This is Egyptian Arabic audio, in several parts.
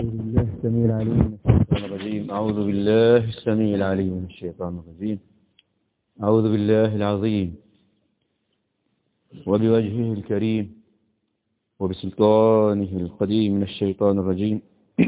بالله السميع العليم من الشيطان الرجيم أعوذ بالله السميع العليم من الشيطان الرجيم أعوذ بالله العظيم وبوجهه الكريم وبسلطانه القديم من الشيطان الرجيم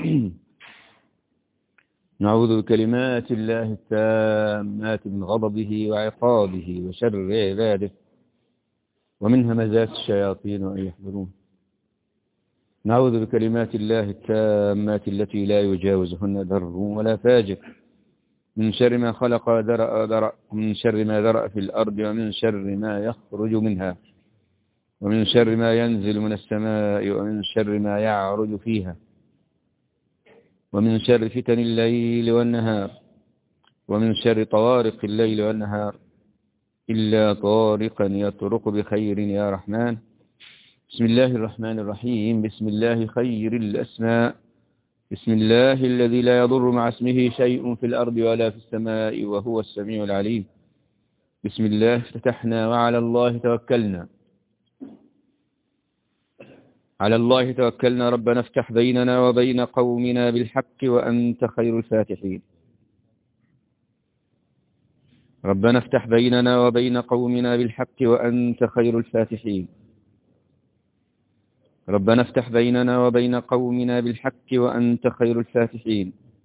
نعوذ بكلمات الله التامات من غضبه وعقابه وشر عباده ومن همزات الشياطين وأن يحضرون نعوذ بكلمات الله التامات التي لا يجاوزهن ذر ولا فاجر من شر ما خلق ذرأ ذرأ ومن شر ما ذرأ في الأرض ومن شر ما يخرج منها ومن شر ما ينزل من السماء ومن شر ما يعرج فيها ومن شر فتن الليل والنهار ومن شر طوارق الليل والنهار إلا طارقا يطرق بخير يا رحمن بسم الله الرحمن الرحيم بسم الله خير الأسماء بسم الله الذي لا يضر مع اسمه شيء في الأرض ولا في السماء وهو السميع العليم بسم الله افتتحنا وعلى الله توكلنا على الله توكلنا ربنا افتح بيننا وبين قومنا بالحق وأنت خير الفاتحين ربنا افتح بيننا وبين قومنا بالحق وأنت خير الفاتحين ربنا افتح بيننا وبين قومنا بالحق وأنت خير الفاتحين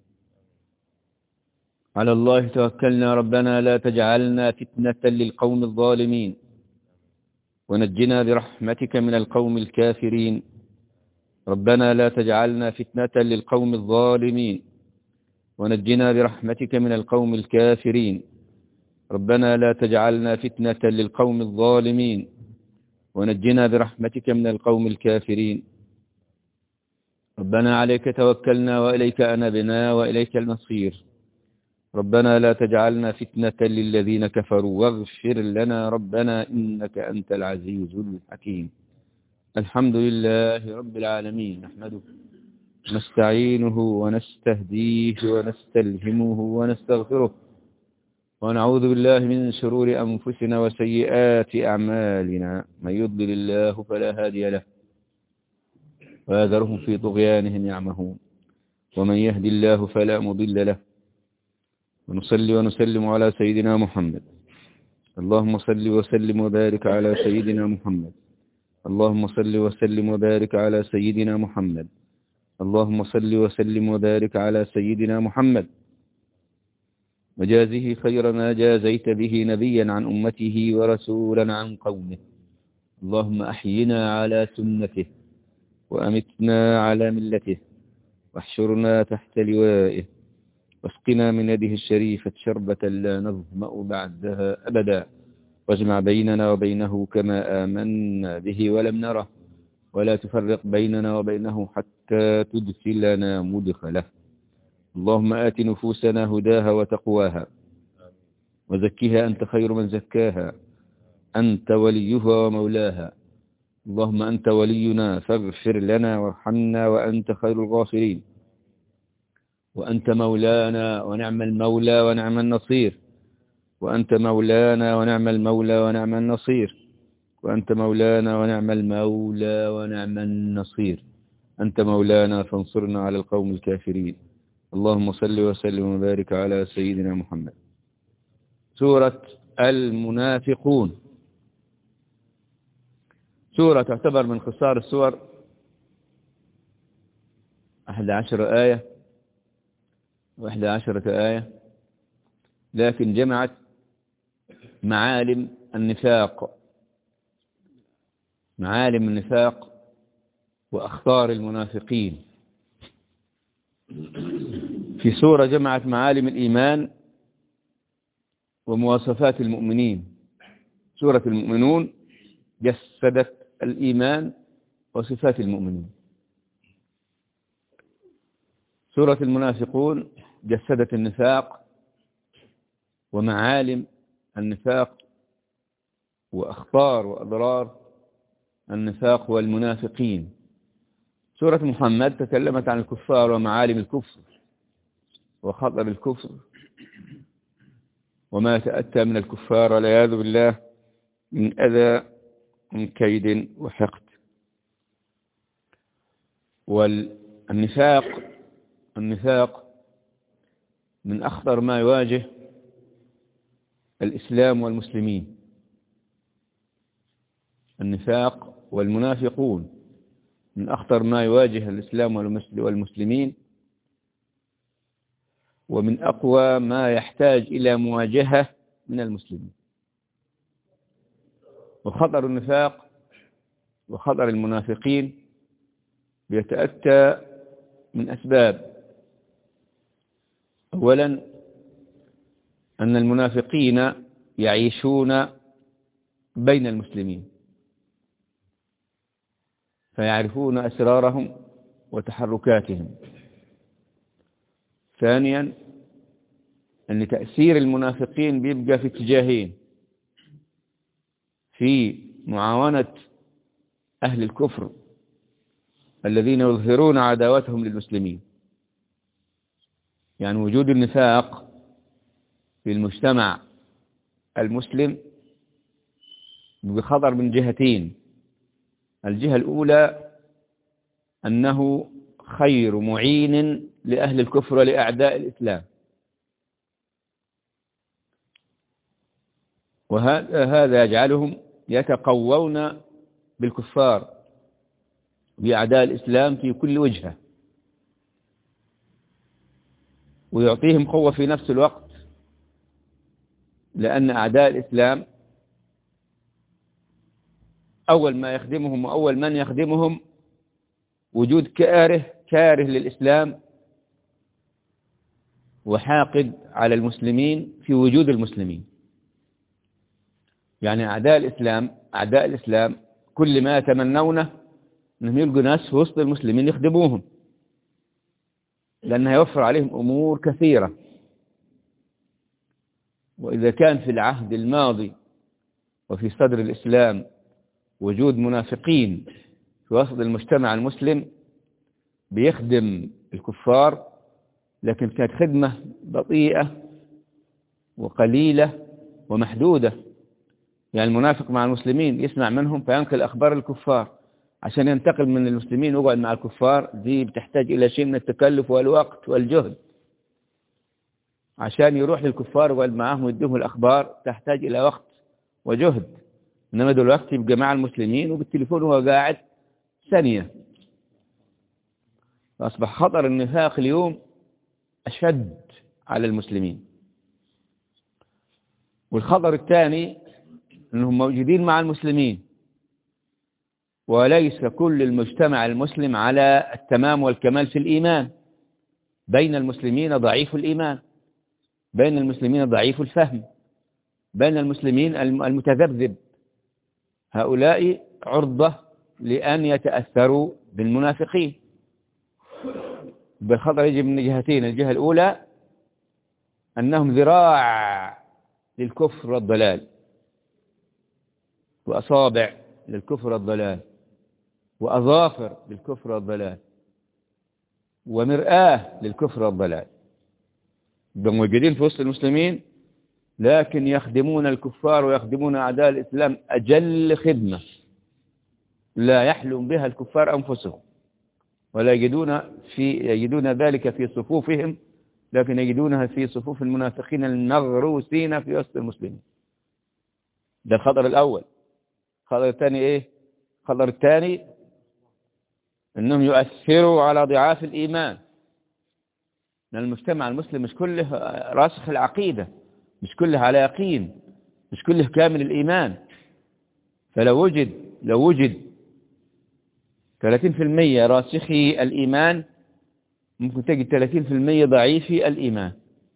على الله توكلنا ربنا لا تجعلنا فتنة للقوم الظالمين ونجنا برحمتك من القوم الكافرين ربنا لا تجعلنا فتنة للقوم الظالمين ونجنا برحمتك من القوم الكافرين ربنا لا تجعلنا فتنة للقوم الظالمين ونجنا برحمتك من القوم الكافرين ربنا عليك توكلنا وإليك أنبنا وإليك المصير ربنا لا تجعلنا فتنة للذين كفروا واغفر لنا ربنا إنك أنت العزيز الحكيم الحمد لله رب العالمين نحمده نستعينه ونستهديه ونستلهمه ونستغفره ونعوذ بالله من شرور أنفسنا وسيئات أعمالنا من يضلل الله فلا هادي له ويذرهم في طغيانهم يعمهون ومن يهدي الله فلا مضل له ونصلي ونسلم على سيدنا محمد اللهم صل وسلم وبارك على سيدنا محمد اللهم صل وسلم وبارك على سيدنا محمد اللهم صل وسلم وبارك على سيدنا محمد وجازه خير ما جازيت به نبيا عن أمته ورسولا عن قومه اللهم أحينا على سنته وأمتنا على ملته واحشرنا تحت لوائه واسقنا من يده الشريفة شربة لا نظمأ بعدها أبدا واجمع بيننا وبينه كما آمنا به ولم نره ولا تفرق بيننا وبينه حتى تدخلنا مدخله اللهم آت نفوسنا هداها وتقواها وزكها أنت خير من زكاها أنت وليها ومولاها اللهم أنت ولينا فاغفر لنا وارحمنا وأنت خير الغافرين وأنت مولانا ونعم المولى ونعم النصير وأنت مولانا ونعم المولى ونعم النصير وأنت مولانا ونعم المولى ونعم النصير أنت مولانا فانصرنا على القوم الكافرين اللهم صل وسلم وبارك على سيدنا محمد سورة المنافقون سورة تعتبر من خصار السور أحد عشر آية وإحدى عشرة آية لكن جمعت معالم النفاق معالم النفاق وأخطار المنافقين في سورة جمعت معالم الإيمان ومواصفات المؤمنين سورة المؤمنون جسدت الإيمان وصفات المؤمنين سورة المنافقون جسدت النفاق ومعالم النفاق وأخطار وأضرار النفاق والمنافقين سورة محمد تكلمت عن الكفار ومعالم الكفر وخطر الكفر وما تأتى من الكفار والعياذ بالله من أذى من كيد وحقد والنفاق النفاق من أخطر ما يواجه الإسلام والمسلمين النفاق والمنافقون من أخطر ما يواجه الإسلام والمسلمين ومن أقوى ما يحتاج إلى مواجهة من المسلمين وخطر النفاق وخطر المنافقين بيتأتى من أسباب أولا أن المنافقين يعيشون بين المسلمين فيعرفون أسرارهم وتحركاتهم ثانيا أن تأثير المنافقين بيبقى في اتجاهين في معاونة أهل الكفر الذين يظهرون عداوتهم للمسلمين يعني وجود النفاق في المجتمع المسلم بخطر من جهتين الجهة الأولى أنه خير معين لأهل الكفر ولأعداء الإسلام وهذا يجعلهم يتقوون بالكفار بأعداء الإسلام في كل وجهة ويعطيهم قوة في نفس الوقت لأن أعداء الإسلام أول ما يخدمهم وأول من يخدمهم وجود كاره كاره للإسلام وحاقد على المسلمين في وجود المسلمين يعني أعداء الإسلام أعداء الإسلام كل ما يتمنونه أنهم يلقوا ناس في وسط المسلمين يخدموهم لأنها يوفر عليهم أمور كثيرة وإذا كان في العهد الماضي وفي صدر الإسلام وجود منافقين في وسط المجتمع المسلم بيخدم الكفار لكن كانت خدمة بطيئة وقليلة ومحدودة يعني المنافق مع المسلمين يسمع منهم فينقل أخبار الكفار عشان ينتقل من المسلمين ويقعد مع الكفار دي بتحتاج إلى شيء من التكلف والوقت والجهد عشان يروح للكفار ويقعد معاهم ويديهم الأخبار تحتاج إلى وقت وجهد إنما دلوقتي يبقى مع المسلمين وبالتليفون وهو قاعد ثانية فأصبح خطر النفاق اليوم أشد على المسلمين والخطر الثاني أنهم موجودين مع المسلمين وليس كل المجتمع المسلم على التمام والكمال في الإيمان بين المسلمين ضعيف الإيمان بين المسلمين ضعيف الفهم بين المسلمين المتذبذب هؤلاء عرضة لأن يتأثروا بالمنافقين بالخطر يجي من جهتين الجهة الأولى أنهم ذراع للكفر والضلال وأصابع للكفر والضلال وأظافر للكفر والضلال ومرآة للكفر والضلال موجودين في وسط المسلمين لكن يخدمون الكفار ويخدمون أعداء الإسلام أجل خدمة لا يحلم بها الكفار أنفسهم ولا يجدون في يجدون ذلك في صفوفهم لكن يجدونها في صفوف المنافقين المغروسين في وسط المسلمين ده الخطر الأول الخطر الثاني إيه الخطر الثاني أنهم يؤثروا على ضعاف الإيمان لأن المجتمع المسلم مش كله راسخ العقيدة مش كله على يقين مش كله كامل الإيمان فلو وجد لو وجد 30% راسخي الإيمان ممكن تجد 30% ضعيفي الإيمان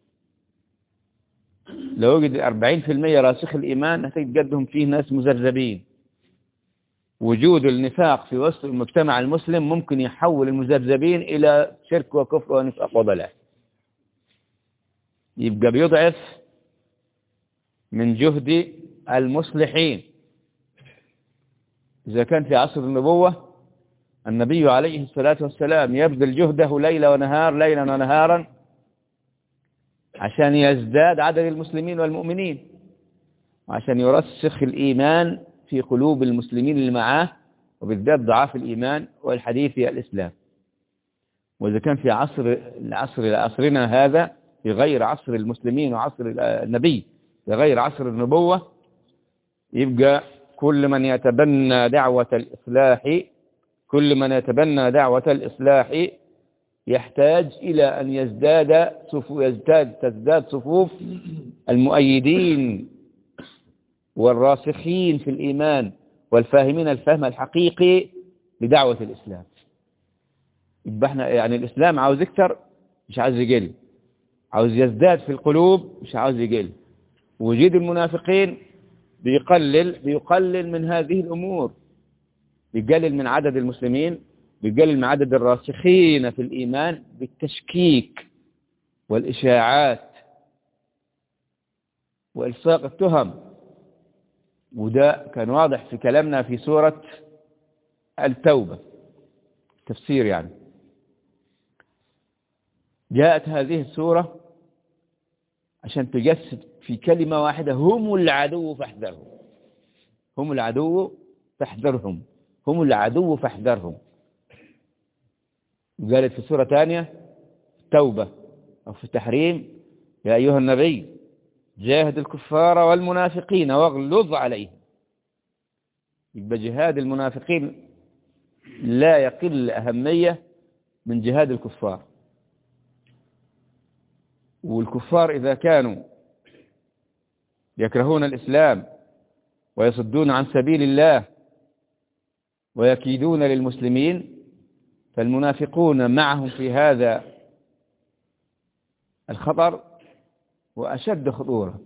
لو وجد 40% راسخ الإيمان هتجد قدهم فيه ناس مذربين وجود النفاق في وسط المجتمع المسلم ممكن يحول المذبذبين إلى شرك وكفر ونفاق وضلال يبقى بيضعف من جهد المصلحين إذا كان في عصر النبوة النبي عليه الصلاة والسلام يبذل جهده ليلا ونهار ليلا ونهارا عشان يزداد عدد المسلمين والمؤمنين وعشان يرسخ الإيمان في قلوب المسلمين اللي معاه وبالذات ضعاف الإيمان والحديث في الإسلام وإذا كان في عصر العصر عصرنا هذا في غير عصر المسلمين وعصر النبي في غير عصر النبوة يبقى كل من يتبنى دعوة الإصلاح كل من يتبنى دعوة الإصلاح يحتاج إلى أن يزداد صفو يزداد تزداد صفوف المؤيدين والراسخين في الإيمان والفاهمين الفهم الحقيقي لدعوة الإسلام يبقى احنا يعني الإسلام عاوز يكتر مش عاوز يقل عاوز يزداد في القلوب مش عاوز يقل وجود المنافقين بيقلل بيقلل من هذه الأمور بيقلل من عدد المسلمين بيقلل من عدد الراسخين في الإيمان بالتشكيك والإشاعات وإلصاق التهم وده كان واضح في كلامنا في سورة التوبة تفسير يعني جاءت هذه السورة عشان تجسد في كلمة واحدة هم العدو فاحذرهم هم العدو فاحذرهم هم العدو فاحذرهم قالت في سورة ثانية التوبة أو في التحريم يا أيها النبي جاهد الكفار والمنافقين واغلظ عليهم يبقى جهاد المنافقين لا يقل أهمية من جهاد الكفار والكفار إذا كانوا يكرهون الإسلام ويصدون عن سبيل الله ويكيدون للمسلمين فالمنافقون معهم في هذا الخطر وأشد خطورة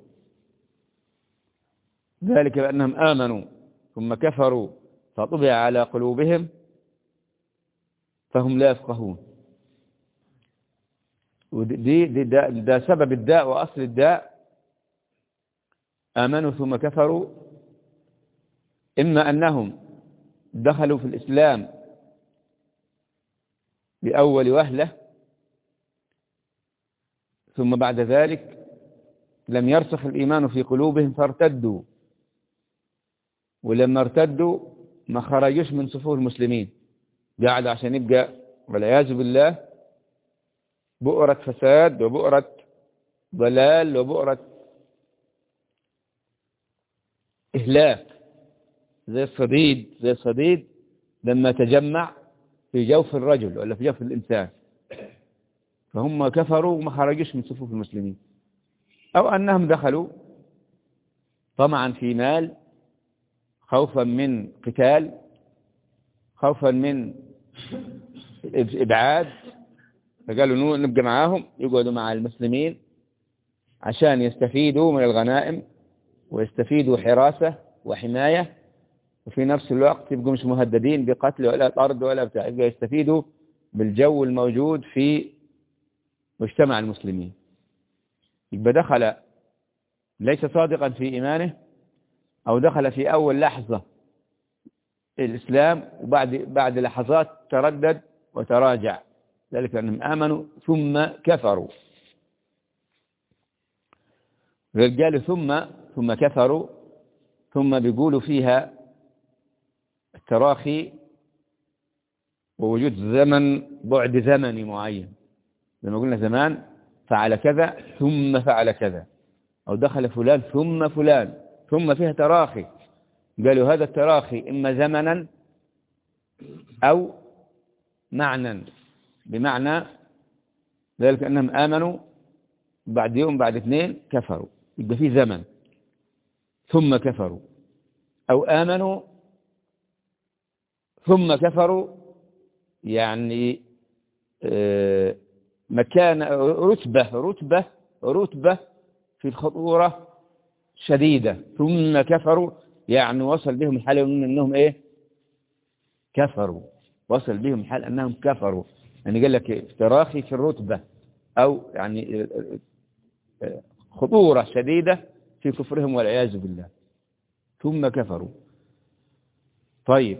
ذلك بأنهم آمنوا ثم كفروا فطبع على قلوبهم فهم لا يفقهون ودي دي ده, ده سبب الداء وأصل الداء آمنوا ثم كفروا إما أنهم دخلوا في الإسلام بأول وهلة ثم بعد ذلك لم يرسخ الإيمان في قلوبهم فارتدوا ولما ارتدوا ما خرجوش من صفوف المسلمين قاعد عشان يبقى والعياذ بالله بؤرة فساد وبؤرة ضلال وبؤرة إهلاك زي الصديد زي الصديد لما تجمع في جوف الرجل ولا في جوف الإنسان فهم كفروا وما خرجوش من صفوف المسلمين أو أنهم دخلوا طمعا في مال خوفا من قتال خوفا من إبعاد فقالوا نبقى معاهم يقعدوا مع المسلمين عشان يستفيدوا من الغنائم ويستفيدوا حراسة وحماية وفي نفس الوقت يبقوا مش مهددين بقتل ولا طرد ولا بتاع يبقى يستفيدوا بالجو الموجود في مجتمع المسلمين يبقى دخل ليس صادقا في إيمانه أو دخل في أول لحظة الإسلام وبعد بعد لحظات تردد وتراجع ذلك أنهم آمنوا ثم كفروا قالوا ثم ثم كفروا ثم بيقولوا فيها التراخي ووجود زمن بعد زمني معين لما قلنا زمان فعل كذا ثم فعل كذا أو دخل فلان ثم فلان ثم فيها تراخي قالوا هذا التراخي إما زمنا أو معنى بمعنى ذلك أنهم آمنوا بعد يوم بعد اثنين كفروا يبقى في زمن ثم كفروا أو آمنوا ثم كفروا يعني مكان رتبة رتبة رتبة في الخطورة شديدة ثم كفروا يعني وصل بهم الحال أنهم إيه كفروا وصل بهم الحال أنهم كفروا يعني قال لك تراخي في الرتبة أو يعني خطورة شديدة في كفرهم والعياذ بالله ثم كفروا طيب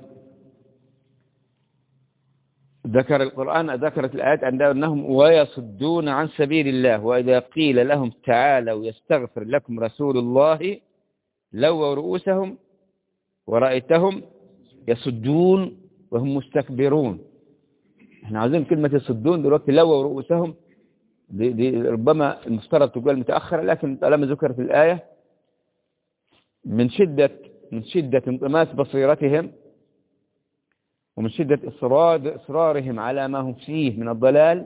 ذكر القرآن ذكرت الآيات أنهم ويصدون عن سبيل الله وإذا قيل لهم تعالوا يستغفر لكم رسول الله لووا رؤوسهم ورأيتهم يصدون وهم مستكبرون احنا عاوزين كلمة يصدون دلوقتي لووا رؤوسهم دي, دي ربما المفترض تقول متأخرة لكن طالما ذكر في الآية من شدة من شدة انطماس بصيرتهم ومن شدة إصرار إصرارهم على ما هم فيه من الضلال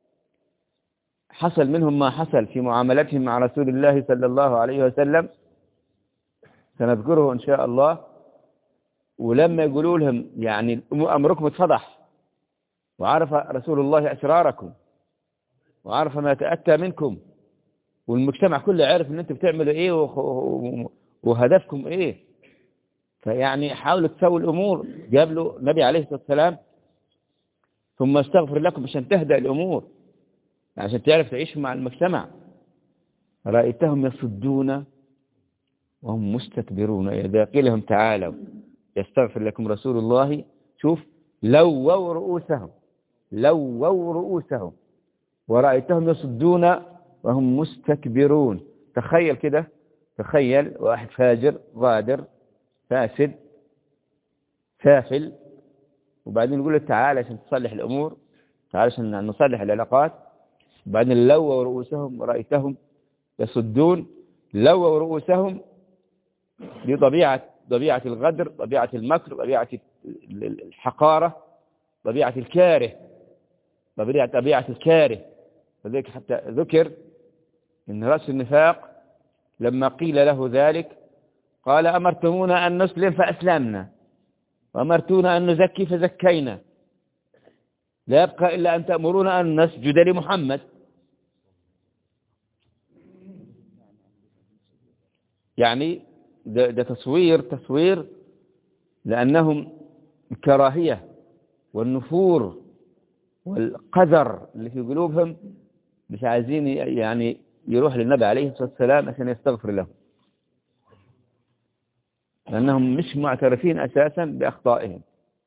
حصل منهم ما حصل في معاملتهم مع رسول الله صلى الله عليه وسلم سنذكره إن شاء الله ولما يقولوا لهم يعني أمركم اتفضح وعرف رسول الله أسراركم وعرف ما يتأتى منكم والمجتمع كله عارف ان انتم بتعملوا ايه وهدفكم ايه فيعني حاولوا تسووا الامور جاب له النبي عليه الصلاة والسلام ثم استغفر لكم عشان تهدأ الامور عشان تعرف تعيش مع المجتمع رأيتهم يصدون وهم مستكبرون إذا قيل لهم تعالوا يستغفر لكم رسول الله شوف لووا رؤوسهم لووا رؤوسهم ورأيتهم يصدون وهم مستكبرون تخيل كده تخيل واحد فاجر غادر فاسد سافل وبعدين يقول له تعال عشان تصلح الأمور تعال عشان نصلح العلاقات وبعدين لووا رؤوسهم ورأيتهم يصدون لووا رؤوسهم دي طبيعة طبيعة الغدر طبيعة المكر طبيعة الحقارة طبيعة الكاره طبيعة طبيعة الكاره فذلك حتى ذكر ان رأس النفاق لما قيل له ذلك قال أمرتمونا أن نسلم فأسلمنا وأمرتونا أن نزكي فزكينا لا يبقى إلا أن تأمرونا أن نسجد لمحمد يعني ده, ده تصوير تصوير لأنهم الكراهية والنفور والقذر اللي في قلوبهم مش عايزين يعني يروح للنبي عليه الصلاة والسلام عشان يستغفر له لأنهم مش معترفين أساسا بأخطائهم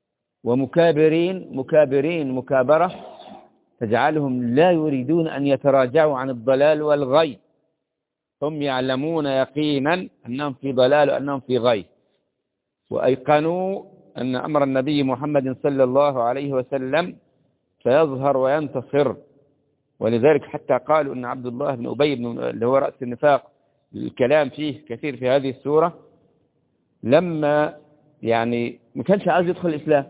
ومكابرين مكابرين مكابرة تجعلهم لا يريدون أن يتراجعوا عن الضلال والغي هم يعلمون يقينا أنهم في ضلال وأنهم في غي وأيقنوا أن أمر النبي محمد صلى الله عليه وسلم سيظهر وينتصر ولذلك حتى قالوا أن عبد الله بن أبي بن اللي هو رأس النفاق الكلام فيه كثير في هذه السورة لما يعني ما كانش عايز يدخل الإسلام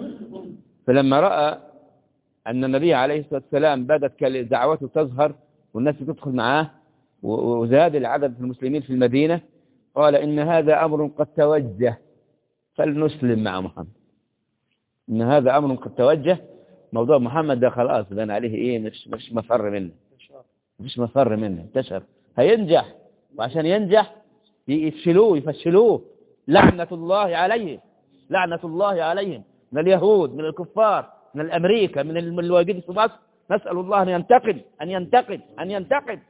فلما رأى أن النبي عليه الصلاة والسلام بدت دعوته تظهر والناس تدخل معاه وزاد العدد في المسلمين في المدينة قال إن هذا أمر قد توجه فلنسلم مع محمد إن هذا أمر قد توجه موضوع محمد ده خلاص بان عليه إيه مش, مش مفر منه مش مفر منه انتشر هينجح وعشان ينجح يفشلوه يفشلوه لعنة الله عليهم لعنة الله عليهم من اليهود من الكفار من الأمريكا من الواجد في مصر نسأل الله أن ينتقد أن ينتقد أن ينتقد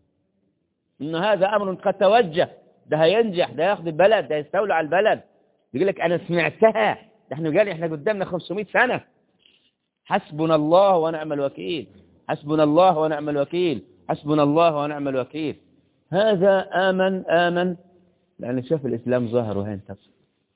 إن هذا أمر قد توجه ده هينجح ده ياخد البلد ده يستولى على البلد يقول لك أنا سمعتها ده احنا قال احنا قدامنا 500 سنة حسبنا الله ونعم الوكيل حسبنا الله ونعم الوكيل حسبنا الله ونعم الوكيل هذا آمن آمن لأن شاف الإسلام ظهر وهينتصر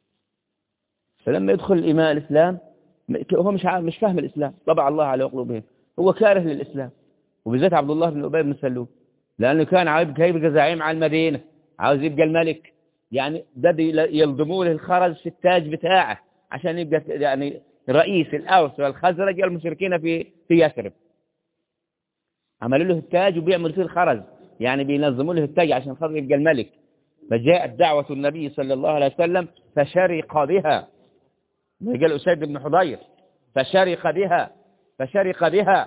فلما يدخل الإيمان الإسلام هو مش مش فاهم الإسلام طبع الله على قلوبهم هو كاره للإسلام وبالذات عبد الله بن أبي بن سلول لأنه كان عايز يبقى زعيم على المدينة عاوز يبقى الملك يعني ده يلضموا له الخرز في التاج بتاعه عشان يبقى يعني رئيس الأوس والخزرج المشركين في في يثرب عملوا له التاج وبيعملوا فيه الخرز يعني بينظموا له التاج عشان خاطر يبقى الملك فجاءت دعوة النبي صلى الله عليه وسلم فشرق بها قال أسيد بن حضير فشرق بها فشرق بها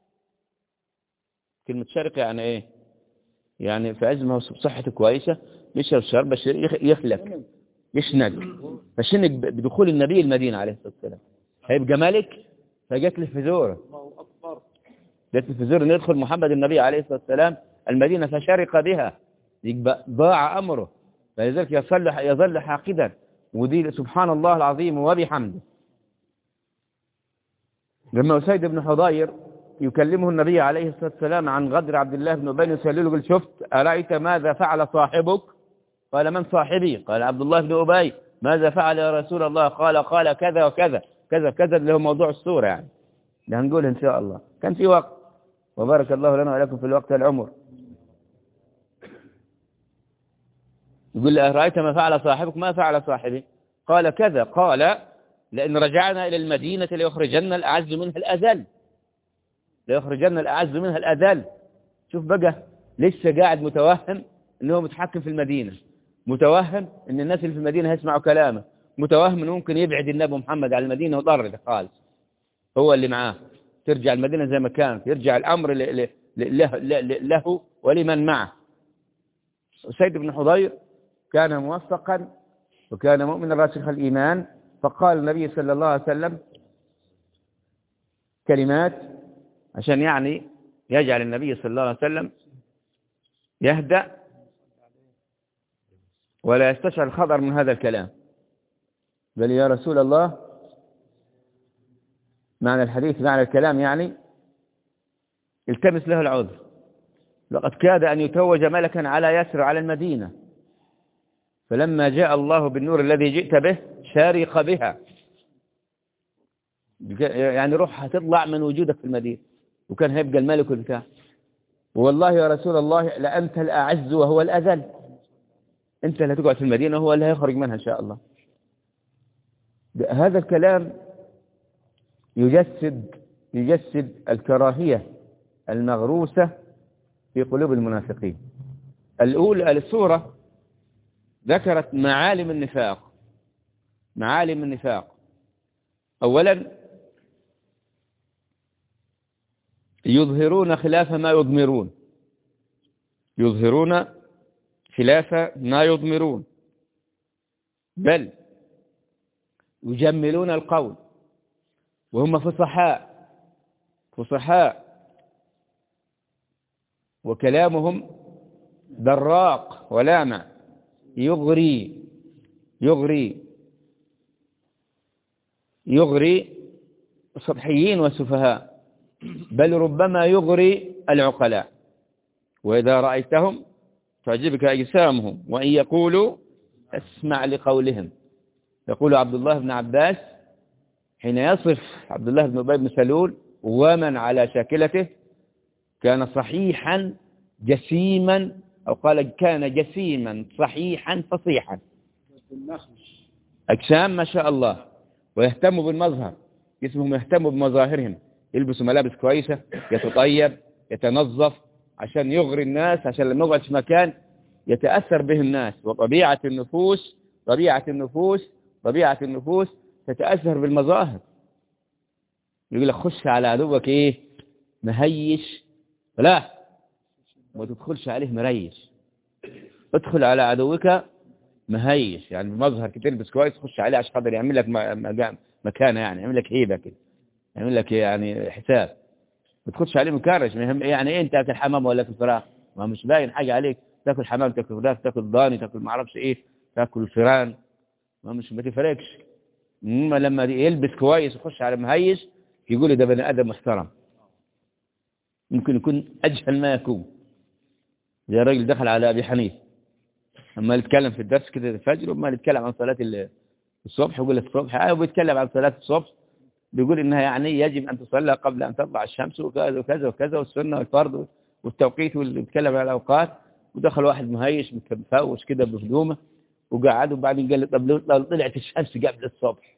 كلمة شرق يعني ايه يعني في عز ما هو صحته كويسة يشرب شرب يخلق يشنق فشنق بدخول النبي المدينة عليه الصلاة والسلام هيبقى ملك فجت الفزورة جت الفزورة ان يدخل محمد النبي عليه الصلاة والسلام المدينة فشرق بها يبقى ضاع أمره فلذلك يظل يظل حاقدا ودي سبحان الله العظيم وبحمده لما أسيد بن حضير يكلمه النبي عليه الصلاة والسلام عن غدر عبد الله بن أبي يسأله قال شفت أرأيت ماذا فعل صاحبك قال من صاحبي قال عبد الله بن أبي ماذا فعل يا رسول الله قال قال كذا وكذا كذا كذا اللي هو موضوع السورة يعني ده هنقول إن شاء الله كان في وقت وبارك الله لنا ولكم في الوقت العمر يقول له رأيت ما فعل صاحبك ما فعل صاحبي قال كذا قال لأن رجعنا إلى المدينة ليخرجن الأعز منها الأذل ليخرجن الأعز منها الأذل شوف بقى لسه قاعد متوهم أنه متحكم في المدينة متوهم أن الناس اللي في المدينة هيسمعوا كلامه متوهم أنه ممكن يبعد النبي محمد عن المدينة وضرر خالص هو اللي معاه ترجع المدينة زي ما كانت يرجع الأمر له, له, له ولمن معه سيد بن حضير كان موفقا وكان مؤمنا راسخ الإيمان فقال النبي صلى الله عليه وسلم كلمات عشان يعني يجعل النبي صلى الله عليه وسلم يهدأ ولا يستشعر الخطر من هذا الكلام بل يا رسول الله معنى الحديث معنى الكلام يعني التمس له العذر لقد كاد أن يتوج ملكا على يسر على المدينة فلما جاء الله بالنور الذي جئت به شارق بها يعني روح هتطلع من وجودك في المدينة وكان هيبقى الملك بتاعه والله يا رسول الله لأنت الأعز وهو الأذل أنت اللي هتقعد في المدينة وهو اللي هيخرج منها إن شاء الله هذا الكلام يجسد يجسد الكراهية المغروسة في قلوب المنافقين الأولى السورة ذكرت معالم النفاق معالم النفاق أولا يظهرون خلاف ما يضمرون يظهرون خلاف ما يضمرون بل يجملون القول وهم فصحاء فصحاء وكلامهم دراق ولامع يغري يغري يغري السطحيين والسفهاء بل ربما يغري العقلاء وإذا رأيتهم تعجبك أجسامهم وإن يقولوا اسمع لقولهم يقول عبد الله بن عباس حين يصف عبد الله بن أبي بن سلول ومن على شاكلته كان صحيحا جسيما أو قال كان جسيما صحيحا فصيحا أجسام ما شاء الله ويهتم بالمظهر جسمهم يهتم بمظاهرهم يلبسوا ملابس كويسة يتطيب يتنظف عشان يغري الناس عشان لما يقعد في مكان يتأثر به الناس وطبيعة النفوس طبيعة النفوس طبيعة النفوس تتأثر بالمظاهر يقول لك خش على عدوك ايه مهيش لا ما تدخلش عليه مريش ادخل على عدوك مهيش يعني بمظهر كتير بس كويس خش عليه عشان خاطر يعمل لك مكانه يعني يعمل لك هيبه كده يعمل لك يعني حساب ما تدخلش عليه مكرش يعني ايه انت تاكل حمام ولا تاكل فراخ ما مش باين حاجه عليك تاكل حمام تاكل فراخ تاكل ضاني تاكل ما اعرفش ايه تاكل فيران ما مش ما تفرقش اما لما يلبس كويس ويخش على مهيش يقول ده بني ادم محترم ممكن يكون اجهل ما يكون زي الراجل دخل على ابي حنيفه اما يتكلم في الدرس كده الفجر وما يتكلم عن صلاه الصبح يقول الصبح ايوه بيتكلم عن صلاه الصبح بيقول انها يعني يجب ان تصلى قبل ان تطلع الشمس وكذا وكذا وكذا والسنه والفرض والتوقيت واللي بيتكلم على الاوقات ودخل واحد مهيش مفوش كده بهدومه وقعد وبعدين قال لي طب لو طلعت الشمس قبل الصبح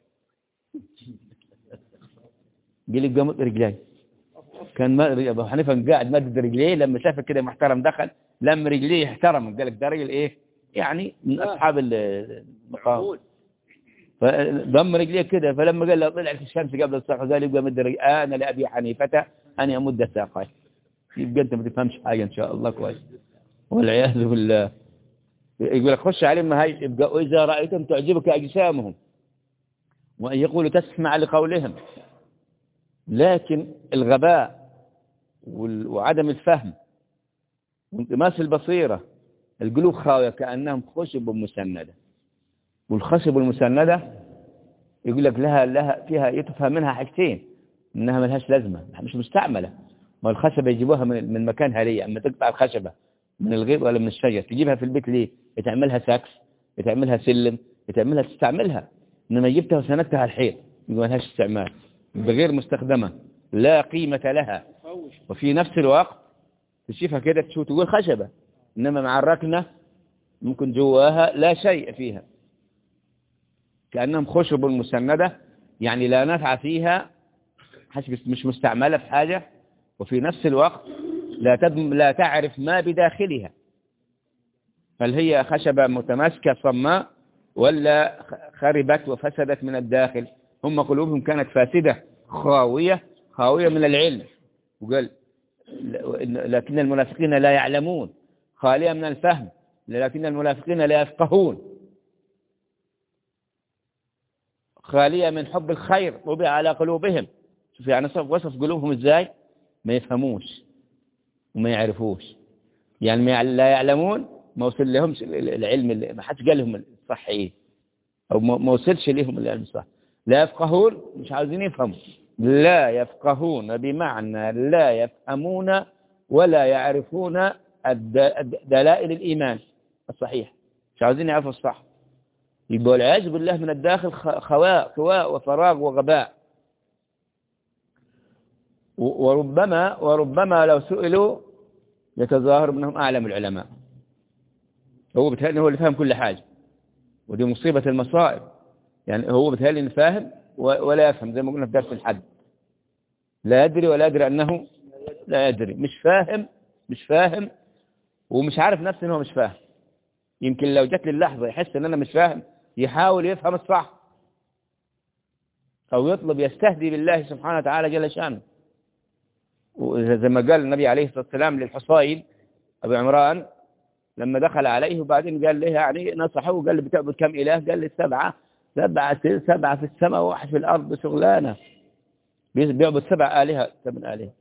قال لي قامت رجلي كان ابو حنيفه قاعد مدد رجليه لما شافه كده محترم دخل لم رجليه احترم قال لك ده راجل ايه يعني من اصحاب المقام فضم رجليه كده فلما قال له طلعت الشمس قبل الصبح قال يبقى مد انا لابي حنيفه ان يمد ساقي يبقى انت ما تفهمش حاجه ان شاء الله كويس والعياذ بالله يقول لك خش عليهم هاي يبقى واذا رايتهم تعجبك اجسامهم وان يقولوا تسمع لقولهم لكن الغباء وعدم الفهم وانطماس البصيرة القلوب خاوية كأنهم خشب مسندة والخشب المسندة يقول لك لها لها فيها يتفهم منها حاجتين انها ملهاش لازمة مش مستعملة ما الخشبة يجيبوها من, من مكانها ليه اما تقطع الخشبة من الغيط ولا من الشجر تجيبها في البيت ليه يتعملها ساكس يتعملها سلم يتعملها تستعملها انما جبتها وسندتها على الحيط يقول ملهاش استعمال بغير مستخدمة لا قيمة لها وفي نفس الوقت تشوفها كده تشوف تقول خشبة إنما مع الركنة ممكن جواها لا شيء فيها كأنهم خشب مسندة يعني لا نفع فيها مش مستعملة في حاجة وفي نفس الوقت لا تدم لا تعرف ما بداخلها هل هي خشبة متماسكة صماء ولا خربت وفسدت من الداخل هم قلوبهم كانت فاسدة خاوية خاوية من العلم وقال لكن المنافقين لا يعلمون خالية من الفهم لكن المنافقين لا يفقهون خالية من حب الخير طبع على قلوبهم شوف يعني وصف قلوبهم ازاي ما يفهموش وما يعرفوش يعني ما لا يعلمون ما وصل لهمش العلم اللي ما حدش قال لهم الصح ايه او ما وصلش لهم العلم الصح لا يفقهون مش عاوزين يفهموا لا يفقهون بمعنى لا يفهمون ولا يعرفون دلائل الإيمان الصحيح مش عاوزين يعرفوا الصح يبقى والعياذ بالله من الداخل خواء خواء وفراغ وغباء وربما وربما لو سئلوا يتظاهر انهم اعلم العلماء هو بيتهيألي هو اللي فاهم كل حاجة ودي مصيبة المصائب يعني هو بيتهيألي انه فاهم ولا يفهم زي ما قلنا في درس الحد لا يدري ولا يدري انه لا يدري مش فاهم مش فاهم ومش عارف نفسه انه مش فاهم يمكن لو جت لي اللحظة يحس ان انا مش فاهم يحاول يفهم الصح او يطلب يستهدي بالله سبحانه وتعالى جل شانه وزي ما قال النبي عليه الصلاة والسلام للحصائل أبو عمران لما دخل عليه وبعدين قال له يعني نصحه وقال له بتعبد كم إله قال له سبعة سبعة سبعة في السماء وواحد في الأرض شغلانة بيعبد سبع آلهة ثمان آلهة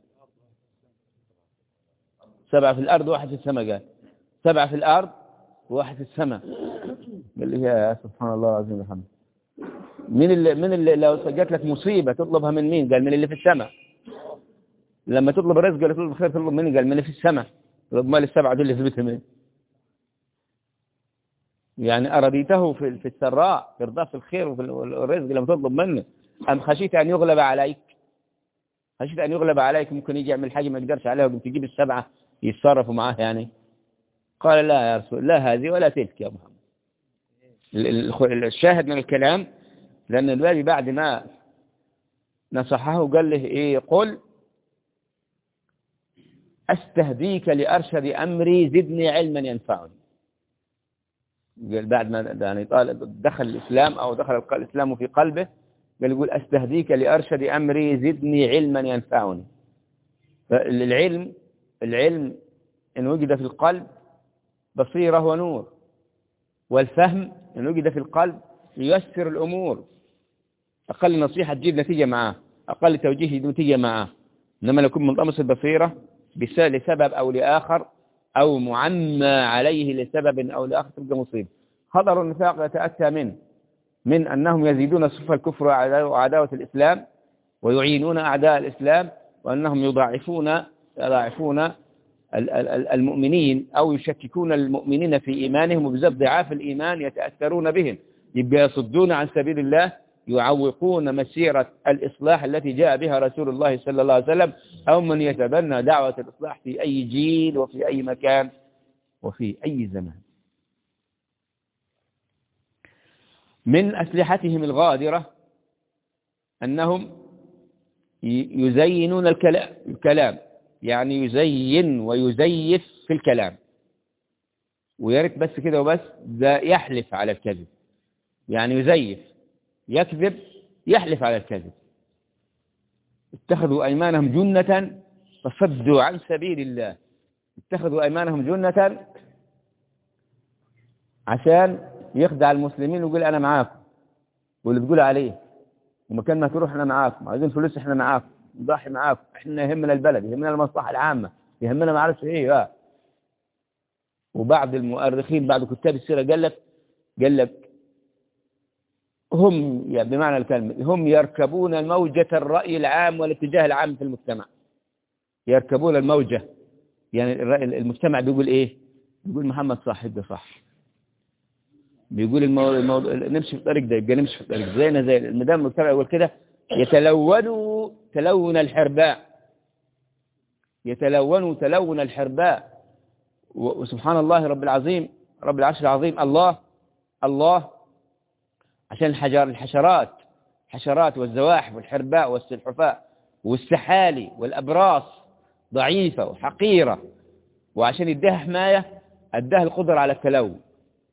سبعة في الأرض وواحد في السماء قال سبعة في الأرض وواحد في السماء قال لي يا سبحان الله العظيم الحمد من اللي من اللي لو جات لك مصيبة تطلبها من مين قال من اللي في السماء لما تطلب الرزق ولا تطلب خير تطلب مني قال من اللي في السماء طب مال السبعة دول اللي في بيتهم ايه يعني أرضيته في في السراء ترضاه في الخير وفي الرزق لما تطلب منه أم خشيت أن يغلب عليك خشيت أن يغلب عليك ممكن يجي يعمل حاجة ما يقدرش عليها وقمت تجيب السبعة يتصرفوا معاه يعني قال لا يا رسول لا هذه ولا تلك يا محمد الشاهد من الكلام لأن الوالي بعد ما نصحه قال له إيه قل أستهديك لأرشد أمري زدني علما ينفعني قال بعد ما يعني طالب دخل الإسلام أو دخل الإسلام في قلبه قال يقول أستهديك لأرشد أمري زدني علما ينفعني فالعلم العلم إن وجد في القلب بصيرة ونور والفهم إن وجد في القلب ييسر الأمور أقل نصيحة تجيب نتيجة معاه أقل توجيه يجيب نتيجة معاه إنما لو يكون منطمس البصيرة لسبب أو لآخر أو معمى عليه لسبب أو لآخر تبقى مصيبة خطر النفاق يتأتى منه من أنهم يزيدون صف الكفر وعداوة الإسلام ويعينون أعداء الإسلام وأنهم يضاعفون يضاعفون المؤمنين أو يشككون المؤمنين في إيمانهم وبسبب ضعاف الإيمان يتأثرون بهم يبقى يصدون عن سبيل الله يعوقون مسيرة الإصلاح التي جاء بها رسول الله صلى الله عليه وسلم أو من يتبنى دعوة الإصلاح في أي جيل وفي أي مكان وفي أي زمان من أسلحتهم الغادرة أنهم يزينون الكلام يعني يزين ويزيف في الكلام وياريت بس كده وبس ده يحلف على الكذب يعني يزيف يكذب يحلف على الكذب اتخذوا أيمانهم جنة فصدوا عن سبيل الله اتخذوا أيمانهم جنة عشان يخدع المسلمين ويقول أنا معاكم واللي بيقول عليه ومكان ما تروح احنا معاكم عايزين فلوس احنا معاكم نضحي معاكم احنا يهمنا البلد يهمنا المصلحة العامة يهمنا ما اعرفش ايه بقى وبعض المؤرخين بعض كتاب السيرة قال لك قال لك هم يعني بمعنى الكلمة هم يركبون موجة الرأي العام والاتجاه العام في المجتمع يركبون الموجة يعني الرأي المجتمع بيقول ايه بيقول محمد صاحب ده صح بيقول الموضوع, الموضوع نمشي في الطريق ده يبقى نمشي في الطريق زينا زي ما دام المجتمع يقول كده يتلونوا تلون الحرباء يتلونوا تلون الحرباء وسبحان الله رب العظيم رب العرش العظيم الله الله عشان الحجر الحشرات الحشرات والزواحف والحرباء والسلحفاء والسحالي والأبراس ضعيفة وحقيرة وعشان يديها حماية أداها القدرة على التلون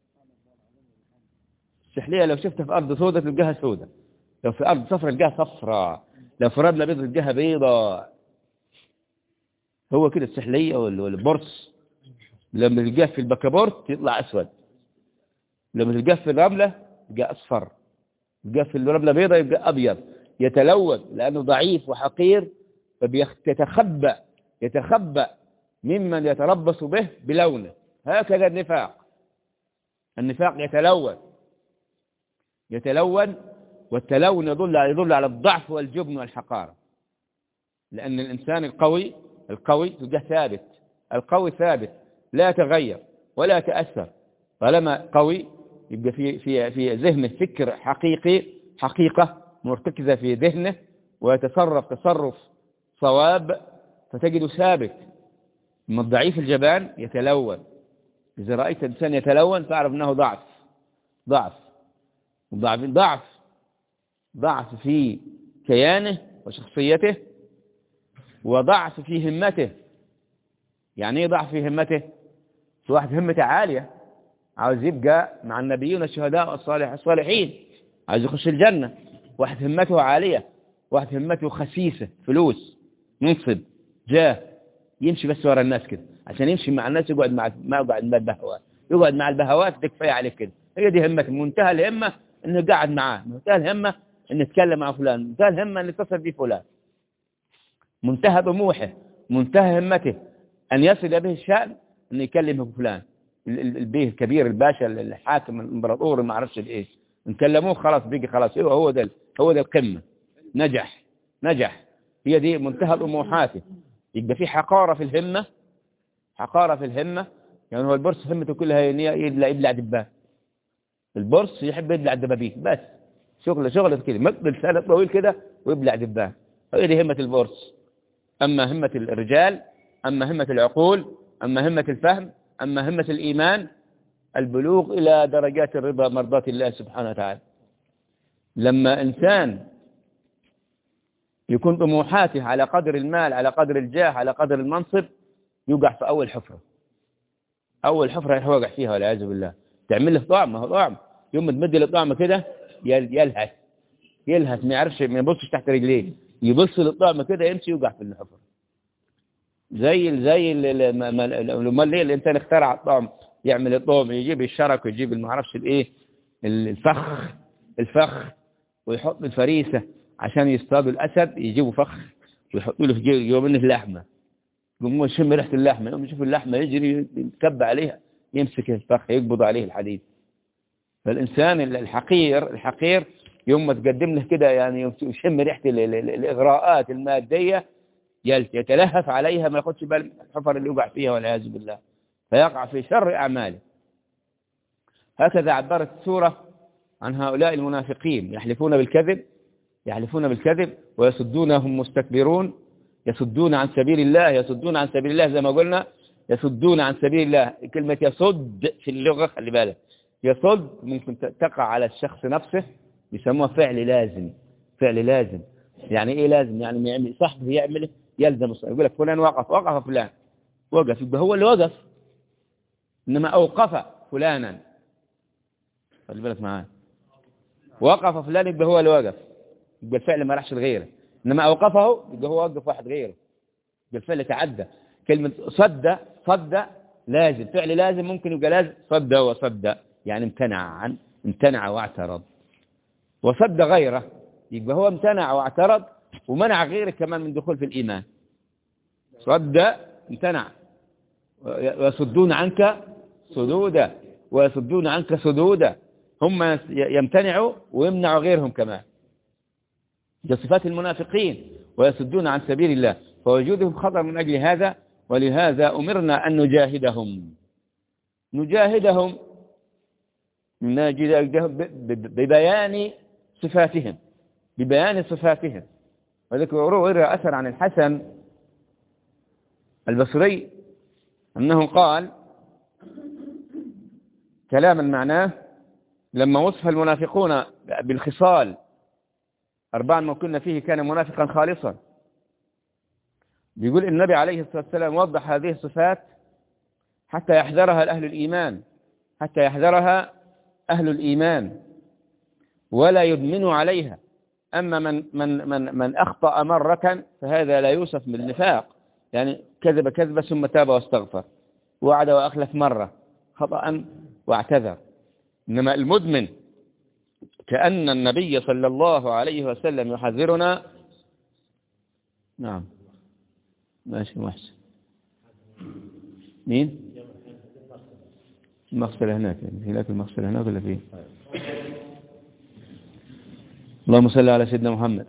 السحلية لو شفتها في أرض سودة تلقاها سودة لو في أرض صفراء تلقاها صفراء لو في رملة بيضة تلقاها بيضة هو كده السحلية والبرص لما تلقاه في البكابورت يطلع أسود لما تلقاه في الرملة يبقى أصفر يبقى في الرملة بيضة يبقى أبيض يتلون لأنه ضعيف وحقير فبيتخبأ يتخبأ ممن يتربص به بلونه هكذا النفاق النفاق يتلون يتلون والتلون يدل يدل على الضعف والجبن والحقارة لأن الإنسان القوي القوي تلقاه ثابت القوي ثابت لا يتغير ولا يتأثر طالما قوي يبقى في في في ذهنه فكر حقيقي حقيقة مرتكزة في ذهنه ويتصرف تصرف صواب فتجده ثابت أما الضعيف الجبان يتلون إذا رأيت إنسان يتلون فاعرف أنه ضعف ضعف ضعف ضعف ضعف في كيانه وشخصيته وضعف في همته يعني ايه ضعف في همته في واحد همته عالية عاوز يبقى مع النبيين والشهداء والصالح الصالحين عاوز يخش الجنة واحد همته عالية واحد همته خسيسة فلوس منصب جاه يمشي بس ورا الناس كده عشان يمشي مع الناس يقعد مع ما يقعد مع البهوات يقعد مع البهوات ده كفايه عليه كده هي دي همته منتهى الهمة انه قاعد معاه منتهى الهمة انه يتكلم مع فلان منتهى الهمة انه يتصل بفلان منتهى طموحه منتهى همته أن يصل به الشأن أن يكلم فلان البيه الكبير الباشا الحاكم الامبراطور ما اعرفش الايه ان كلموه خلاص بيجي خلاص هو هو ده هو ده القمه نجح نجح هي دي منتهى طموحاته يبقى في حقاره في الهمه حقاره في الهمه يعني هو البرص همته كلها يبلع يبلع دبان البرص يحب يبلع الدبابين بس شغل شغل كده مد لسانه طويل كده ويبلع دبان هي دي همه البرص اما همه الرجال أما همة العقول أما همة الفهم أما همة الإيمان البلوغ إلى درجات الرضا مرضاة الله سبحانه وتعالى لما إنسان يكون طموحاته على قدر المال على قدر الجاه على قدر المنصب يوقع في أول حفرة أول حفرة يوقع فيها والعياذ بالله تعمل له طعم ما هو طعم يوم ما تمد له طعم كده يلهث يلهث ما يعرفش ما يبصش تحت رجليه يبص للطعم كده يمشي يوقع في الحفرة زي زي امال ليه الانسان اخترع الطعم يعمل الطعم يجيب الشرك ويجيب ما اعرفش الايه الفخ الفخ ويحط الفريسه عشان يصطادوا الاسد يجيبوا فخ ويحطوا له في جيبه منه اللحمه يقوم يشم ريحه اللحمه يقوم يشوف اللحمه يجري يتكب عليها يمسك الفخ يقبض عليه الحديد فالانسان الحقير الحقير يوم ما تقدم له كده يعني يشم ريحه الاغراءات الماديه يتلهف عليها ما ياخدش بال الحفر اللي يقع فيها والعياذ بالله فيقع في شر أعماله هكذا عبرت السورة عن هؤلاء المنافقين يحلفون بالكذب يحلفون بالكذب ويصدونهم مستكبرون يصدون عن سبيل الله يصدون عن سبيل الله زي ما قلنا يصدون عن سبيل الله كلمة يصد في اللغة خلي بالك يصد ممكن تقع على الشخص نفسه بيسموها فعل لازم فعل لازم يعني ايه لازم يعني يعمل صاحبه يعمله يلزم الصلاة يقول لك فلان وقف وقف فلان وقف يبقى هو اللي وقف إنما أوقف فلانا خلي بالك معاه وقف فلان يبقى هو اللي وقف يبقى الفعل ما راحش لغيره إنما أوقفه يبقى هو وقف واحد غيره يبقى الفعل تعدى كلمة صد صد لازم فعل لازم ممكن يبقى لازم صد وصد يعني امتنع عن امتنع واعترض وصد غيره يبقى هو امتنع واعترض ومنع غيره كمان من دخول في الإيمان صد امتنع ويصدون عنك صدودا ويصدون عنك صدودا هم يمتنعوا ويمنعوا غيرهم كمان ده صفات المنافقين ويصدون عن سبيل الله فوجودهم خطر من أجل هذا ولهذا أمرنا أن نجاهدهم نجاهدهم نجاهدهم ببيان صفاتهم ببيان صفاتهم وذلك روى أثر عن الحسن البصري أنه قال كلاما معناه لما وصف المنافقون بالخصال أربعا ما كنا فيه كان منافقا خالصا بيقول النبي عليه الصلاة والسلام وضح هذه الصفات حتى يحذرها أهل الإيمان حتى يحذرها أهل الإيمان ولا يدمنوا عليها أما من, من, من, من أخطأ مرة فهذا لا يوصف بالنفاق يعني كذب كذبة ثم تاب واستغفر وعد وأخلف مرة خطأ واعتذر إنما المدمن كأن النبي صلى الله عليه وسلم يحذرنا نعم ماشي محسن مين المغسلة هناك هناك المغسلة هناك ولا فيه اللهم صل على سيدنا محمد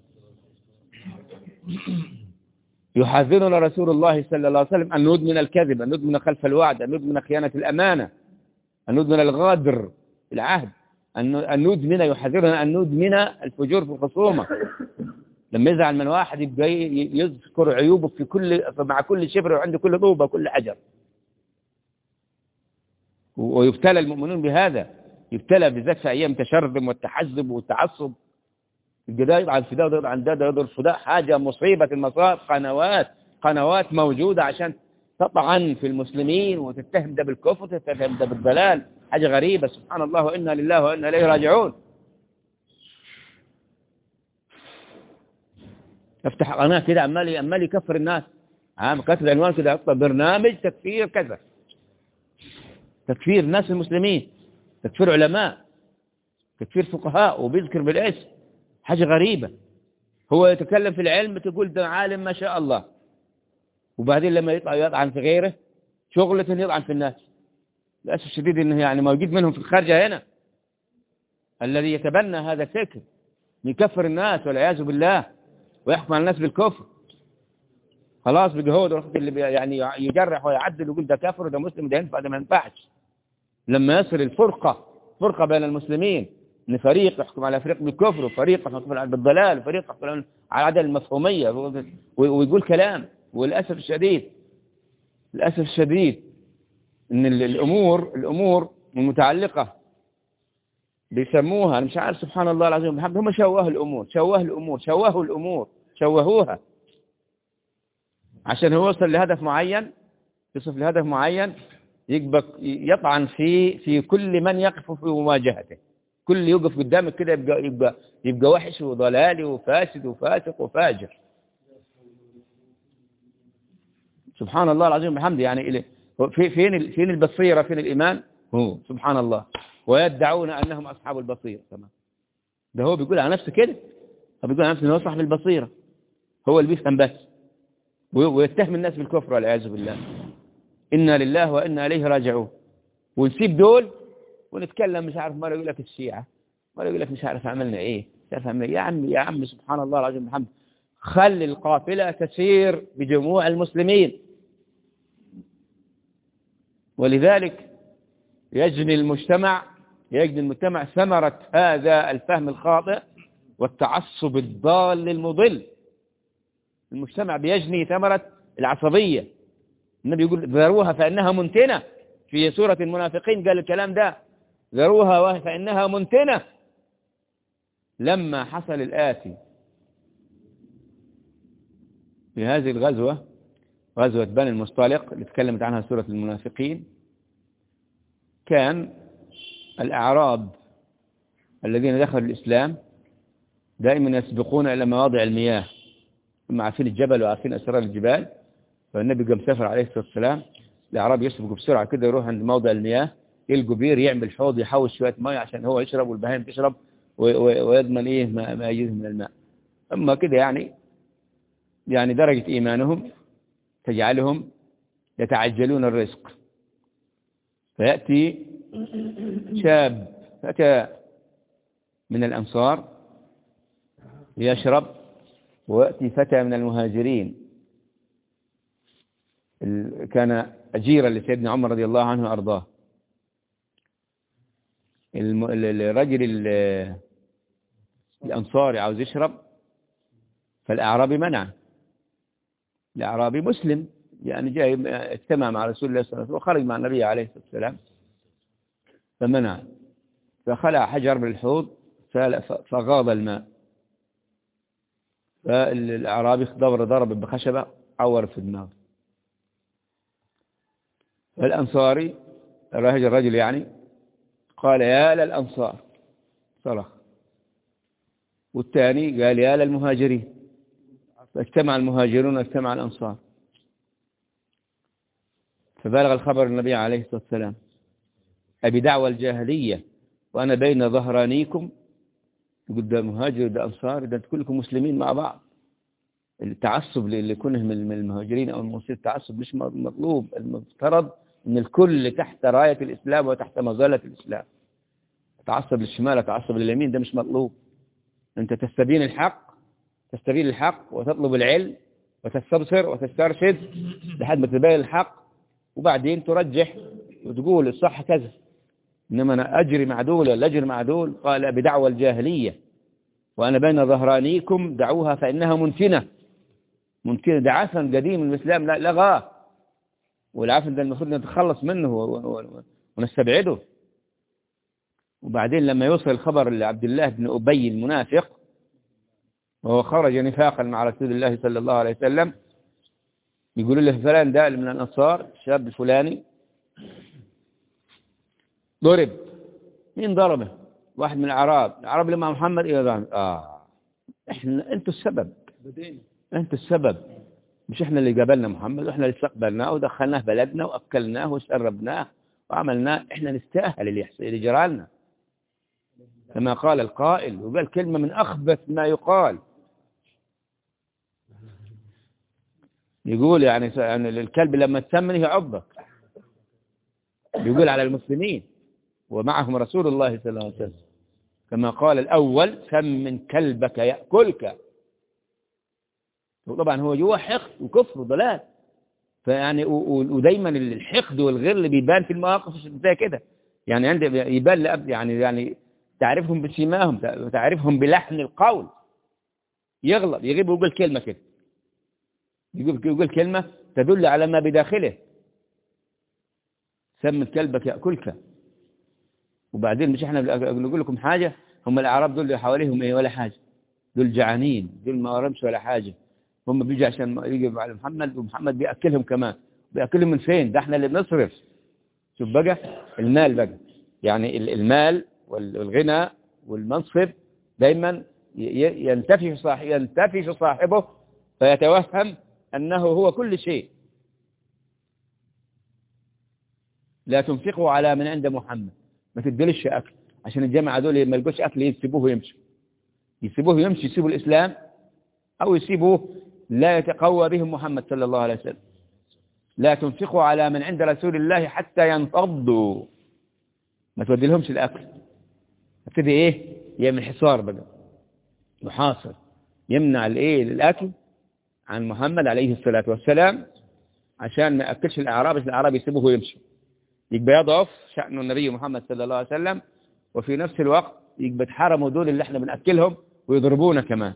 يحذرنا رسول الله صلى الله عليه وسلم أن ندمن الكذب أن ندمن خلف الوعد أن ندمن خيانة الأمانة أن ندمن الغادر العهد أن ندمن يحذرنا أن ندمن الفجور في الخصومة لما يزعل من واحد يبقى يذكر عيوبه في كل مع كل شبر وعند كل طوبة وكل حجر ويبتلى المؤمنون بهذا يبتلى بالذات في أيام تشرذم والتحزب والتعصب يبقى ده يطعن في ده وده يطعن ده ده يضرب في ده حاجة مصيبة المصاب قنوات قنوات موجودة عشان تطعن في المسلمين وتتهم ده بالكفر وتتهم ده بالضلال حاجة غريبة سبحان الله وإنا لله وإنا إليه راجعون افتح قناة كده عمال عمال يكفر الناس عام كتب عنوان كده برنامج تكفير كذا تكفير الناس المسلمين تكفير علماء تكفير فقهاء وبيذكر بالاسم حاجة غريبة هو يتكلم في العلم تقول ده عالم ما شاء الله وبعدين لما يطلع يطعن في غيره شغلة يطعن في الناس للأسف الشديد انه يعني موجود منهم في الخارجة هنا الذي يتبنى هذا الفكر يكفر الناس والعياذ بالله ويحكم على الناس بالكفر خلاص بقى هو ده اللي يعني يجرح ويعدل ويقول ده كافر وده مسلم ده ينفع ده ما ينفعش لما يصل الفرقة فرقة بين المسلمين ان فريق يحكم على فريق بالكفر وفريق يحكم على بالضلال وفريق يحكم على عدم المفهومية ويقول كلام وللأسف الشديد للأسف الشديد ان الأمور الأمور المتعلقة بيسموها أنا مش عارف سبحان الله العظيم بحمد هم شوهوا الأمور شوهوا الأمور شوهوا الأمور شوهوها عشان هو يوصل لهدف معين يصف لهدف معين يبقى يطعن في في كل من يقف في مواجهته كل يوقف قدامك كده يبقى يبقى يبقى وحش وضلالي وفاسد وفاسق وفاجر سبحان الله العظيم بحمده يعني في فين فين البصيره فين الايمان هو سبحان الله ويدعون انهم اصحاب البصيره تمام ده هو بيقول على نفسه كده هو بيقول على نفسه انه صاحب البصيره هو اللي بيفهم بس ويتهم الناس بالكفر والعياذ بالله إنا لله وإنا إليه راجعون ونسيب دول ونتكلم مش عارف مرة يقول لك الشيعة مرة يقول لك مش عارف عملنا إيه مش عارف عملنا إيه يا عم يا عم سبحان الله العظيم الحمد خلي القافلة تسير بجموع المسلمين ولذلك يجني المجتمع يجني المجتمع ثمرة هذا الفهم الخاطئ والتعصب الضال المضل المجتمع بيجني ثمرة العصبية النبي يقول ذروها فإنها منتنة في سورة المنافقين قال الكلام ده ذروها فإنها منتنة لما حصل الآتي في هذه الغزوة غزوة بني المصطلق اللي تكلمت عنها سورة المنافقين كان الأعراب الذين دخلوا الإسلام دائما يسبقون إلى مواضع المياه هم عارفين الجبل وعارفين أسرار الجبال فالنبي قام سافر عليه الصلاة والسلام الأعراب يسبقوا بسرعة كده يروح عند موضع المياه يلقوا بير يعمل حوض يحوش شوية ماء عشان هو يشرب والبهائم تشرب ويضمن إيه ما, ما يجوز من الماء أما كده يعني يعني درجة إيمانهم تجعلهم يتعجلون الرزق فيأتي شاب فتى من الأنصار يشرب ويأتي فتى من المهاجرين كان أجيرا لسيدنا عمر رضي الله عنه وأرضاه الرجل الأنصاري عاوز يشرب فالأعرابي منع الأعرابي مسلم يعني جاي اجتمع مع رسول الله صلى الله عليه وسلم وخرج مع النبي عليه الصلاة والسلام فمنع فخلع حجر من الحوض فغاض الماء فالأعرابي ضرب ضرب بخشبة عور في النار فالأنصاري الرجل الرجل يعني قال يا للأنصار صرخ والثاني قال يا للمهاجرين فاجتمع المهاجرون واجتمع الأنصار فبلغ الخبر النبي عليه الصلاة والسلام أبي دعوة الجاهلية وأنا بين ظهرانيكم يقول ده مهاجر ده أنصار ده كلكم مسلمين مع بعض التعصب لكونه من المهاجرين أو المسلمين التعصب مش مطلوب المفترض أن الكل تحت راية الإسلام وتحت مظلة الإسلام تعصب للشمال تعصب لليمين ده مش مطلوب أنت تستبين الحق تستبين الحق وتطلب العلم وتستبصر وتسترشد لحد ما تبين الحق وبعدين ترجح وتقول الصح كذا إنما أنا أجري مع دول ولا أجري مع دول قال بدعوى الجاهلية وأنا بين ظهرانيكم دعوها فإنها منتنة منتنة ده عفن قديم الإسلام لا لغاه والعفن ده المفروض نتخلص منه ونستبعده وبعدين لما يوصل الخبر لعبد الله بن أبي المنافق وهو خرج نفاقا مع رسول الله صلى الله عليه وسلم يقولوا له فلان ده من الأنصار الشاب الفلاني ضرب مين ضربه واحد من الأعراب العرب لما محمد إيه ضرب آه إحنا أنتوا السبب أنتوا السبب مش إحنا اللي قابلنا محمد وإحنا اللي استقبلناه ودخلناه بلدنا وأكلناه وشربناه وعملناه إحنا نستاهل اللي يحصل اللي جرالنا كما قال القائل وقال كلمة من أخبث ما يقال يقول يعني يعني الكلب لما تسمنه يعضك يقول على المسلمين ومعهم رسول الله صلى الله عليه وسلم كما قال الأول سمن كلبك يأكلك وطبعا هو جوا حقد وكفر وضلال فيعني ودايما الحقد والغل بيبان في المواقف زي كده يعني عند يبان يعني يعني تعرفهم بسيماهم تعرفهم بلحن القول يغلط يغيب ويقول كلمة كده يقول, يقول كلمة تدل على ما بداخله سم كلبك يأكلك وبعدين مش احنا نقول لكم حاجة هم الأعراب دول اللي حواليهم ايه ولا حاجة دول جعانين دول ما ورمش ولا حاجة هم بيجي عشان يجي على محمد ومحمد بيأكلهم كمان بيأكلهم من فين ده احنا اللي بنصرف شوف بقى المال بقى يعني المال والغنى والمنصب دايما ينتفش صاحب ينتفش صاحبه فيتوهم أنه هو كل شيء لا تنفقوا على من عند محمد ما تدلش أكل عشان الجماعة دول ما يلقوش أكل يسيبوه ويمشوا يسيبوه يمشي يسيبوا الإسلام أو يسيبوه لا يتقوى بهم محمد صلى الله عليه وسلم لا تنفقوا على من عند رسول الله حتى ينفضوا ما تودي لهمش الأكل ابتدي إيه يعمل حصار بقى محاصر يمنع الإيه الأكل عن محمد عليه الصلاة والسلام عشان ما يأكلش الأعراب الأعراب يسيبوه ويمشي يبقى يضعف شأن النبي محمد صلى الله عليه وسلم وفي نفس الوقت يبقى اتحرموا دول اللي احنا بنأكلهم ويضربونا كمان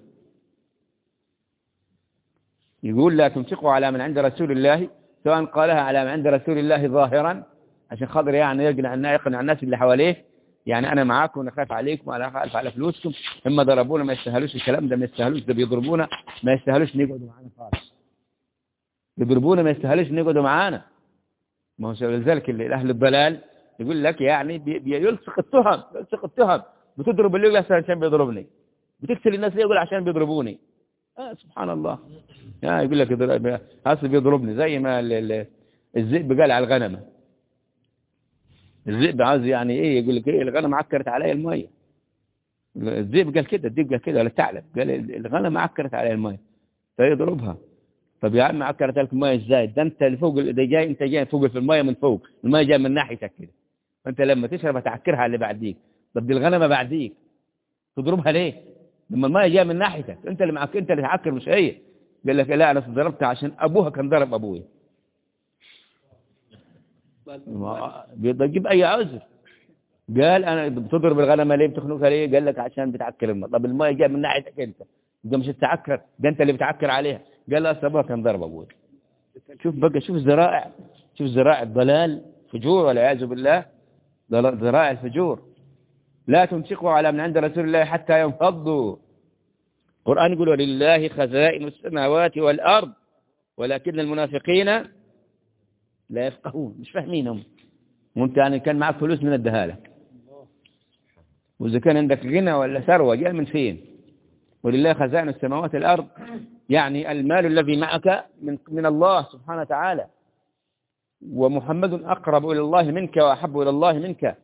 يقول لا تنفقوا على من عند رسول الله سواء قالها على من عند رسول الله ظاهرا عشان خاطر يعني يقنع الناس يقنع الناس اللي حواليه يعني انا معاكم وانا خايف عليكم وانا خايف على فلوسكم هم ضربونا ما يستاهلوش الكلام ده ما يستاهلوش ده بيضربونا ما يستاهلوش نقعدوا معانا خالص بيضربونا ما يستاهلوش نقعدوا معانا ما هو لذلك اهل الضلال يقول لك يعني بيلصق التهم يلصق التهم بتضرب اللي يقول عشان بيضربني بتقتل الناس اللي يقول عشان بيضربوني آه سبحان الله يا يقول لك هذا بيضربني زي ما الذئب قال على الغنمه الذئب عاوز يعني ايه يقول لك ايه الغنم عكرت علي الميه الذئب قال كده الذئب قال كده ولا الثعلب قال الغنم عكرت علي الميه فيضربها طب يا عم عكرت لك الميه ازاي ده انت اللي فوق ده جاي انت جاي فوق في الميه من فوق الميه جايه من ناحيتك كده فانت لما تشرب هتعكرها على اللي بعديك طب دي الغنمه بعديك تضربها ليه لما الميه جايه من ناحيتك انت اللي معك انت اللي تعكر مش هي قال لك لا انا ضربتها عشان ابوها كان ضرب ابويا بيجيب اي عذر قال أنا بتضرب الغنم ليه بتخنقها ليه قال لك عشان بتعكر الماء طب الماء جاء من ناحيتك أنت أنت مش تعكر ده أنت اللي بتعكر عليها قال لا سببها كان ضرب أبوي شوف بقى شوف ذرائع شوف ذرائع الضلال فجور والعياذ بالله ذرائع الفجور لا تنفقوا على من عند رسول الله حتى ينفضوا القرآن يقول ولله خزائن السماوات والأرض ولكن المنافقين لا يفقهون مش فاهمينهم وانت يعني كان معك فلوس من الدهالك وإذا كان عندك غنى ولا ثروة جاء من فين ولله خزائن السماوات والأرض يعني المال الذي معك من, من الله سبحانه وتعالى ومحمد أقرب إلى الله منك وأحب إلى الله منك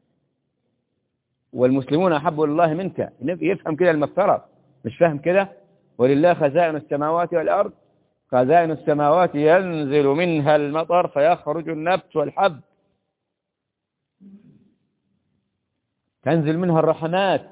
والمسلمون أحب إلى الله منك يفهم كده المفترض مش فاهم كده ولله خزائن السماوات والأرض خزائن السماوات ينزل منها المطر فيخرج النبت والحب تنزل منها الرحمات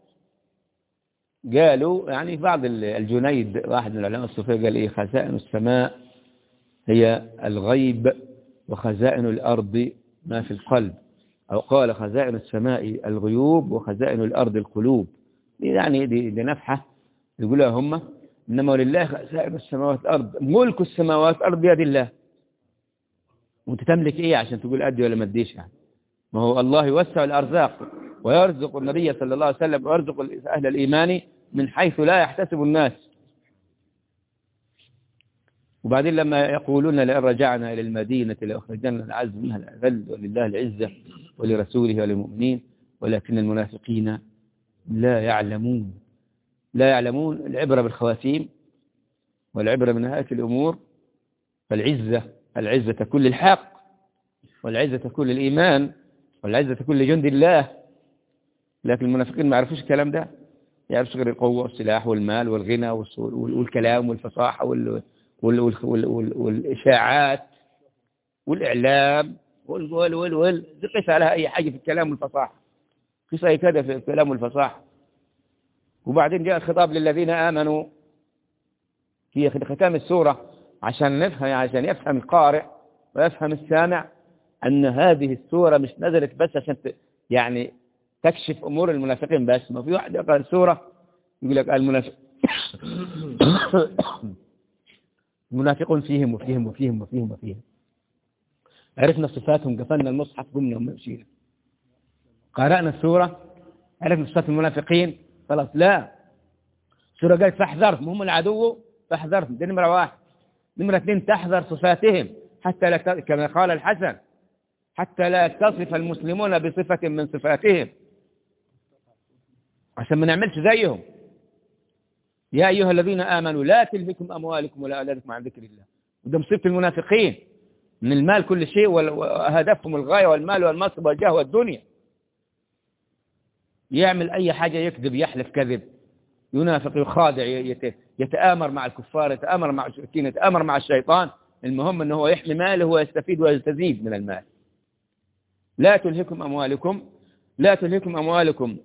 قالوا يعني بعض الجنيد واحد من العلماء الصوفية قال إيه خزائن السماء هي الغيب وخزائن الأرض ما في القلب أو قال خزائن السماء الغيوب وخزائن الأرض القلوب يعني دي, دي نفحة يقولها هم إنما ولله خزائن السماوات والأرض ملك السماوات والأرض بيد الله وانت تملك ايه عشان تقول أدي ولا ما اديش يعني ما هو الله يوسع الأرزاق ويرزق النبي صلى الله عليه وسلم ويرزق أهل الإيمان من حيث لا يحتسب الناس وبعدين لما يقولون لئن رجعنا إلى المدينة لأخرجنا العز منها الأذل ولله العزة ولرسوله وللمؤمنين ولكن المنافقين لا يعلمون لا يعلمون العبرة بالخواتيم والعبرة بنهاية الأمور فالعزة العزة كل الحق والعزة كل الإيمان والعزة كل جند الله لكن المنافقين ما يعرفوش الكلام ده يعرفش غير القوة والسلاح والمال والغنى والكلام والفصاحة وال وال وال وال والإشاعات والإعلام وال وال وال وال قيس عليها أي حاجة في الكلام والفصاحة قيس أي كذا في الكلام والفصاحة وبعدين جاء الخطاب للذين آمنوا في ختام السورة عشان نفهم عشان يفهم القارئ ويفهم السامع أن هذه السورة مش نزلت بس عشان يعني تكشف أمور المنافقين بس ما في واحد يقرأ السورة يقول لك المنافق منافقون فيهم وفيهم وفيهم وفيهم وفيهم عرفنا صفاتهم قفلنا المصحف قمنا ومشينا قرأنا السورة عرفنا صفات المنافقين خلاص لا السورة قالت فاحذرهم هم العدو فاحذرهم دي نمرة واحد نمرة اثنين تحذر صفاتهم حتى لا كما قال الحسن حتى لا تصف المسلمون بصفة من صفاتهم عشان ما نعملش زيهم يا أيها الذين آمنوا لا تلهكم أموالكم ولا أولادكم عن ذكر الله وده مصيبة المنافقين من المال كل شيء وهدفهم الغاية والمال والمصب والجاه والدنيا يعمل أي حاجة يكذب يحلف كذب ينافق يخادع يتآمر مع الكفار يتآمر مع المشركين يتآمر مع الشيطان المهم أنه هو يحمي ماله ويستفيد ويستزيد من المال لا تلهكم أموالكم لا تلهكم أموالكم